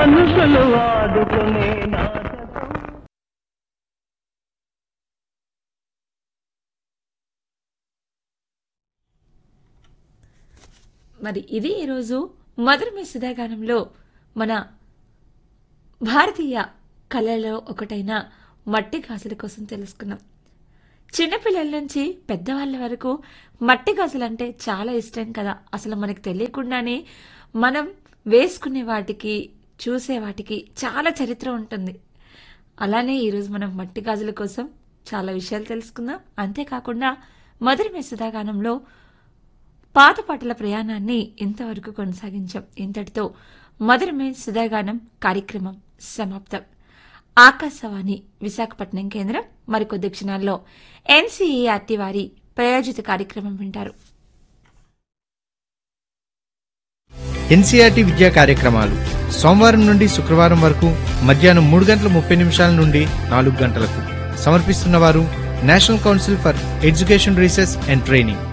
మనుషులు వాడుకునే నాటకం మరి ఇది ఈరోజు మధురమే సుధాగానంలో మన భారతీయ కళలో ఒకటైన మట్టి గాజుల కోసం తెలుసుకున్నాం చిన్నపిల్లల నుంచి పెద్దవాళ్ళ వరకు మట్టి గాజులు అంటే చాలా ఇష్టం కదా అసలు మనకు తెలియకుండానే మనం వేసుకునే వాటికి చూసే వాటికి చాలా చరిత్ర ఉంటుంది అలానే ఈరోజు మనం మట్టి గాజుల కోసం చాలా విషయాలు తెలుసుకుందాం అంతేకాకుండా మధురమే సుధాగానంలో పాత పాటల ప్రయాణాన్ని ఇంతవరకు కొనసాగించాం ఇంతటితో మధురమే సుధాగానం కార్యక్రమం సమాప్తం ఆకాశవాణి విశాఖపట్నం కేంద్రం మరికొద్ది క్షణాల్లో ఎన్సీఈఆర్టీ వారి ప్రయోజిత కార్యక్రమం వింటారు ఎన్సీఆర్టీ విద్యా కార్యక్రమాలు సోమవారం నుండి శుక్రవారం వరకు మధ్యాహ్నం మూడు గంటల ముప్పై నిమిషాల నుండి నాలుగు గంటలకు సమర్పిస్తున్నవారు national council for education research and training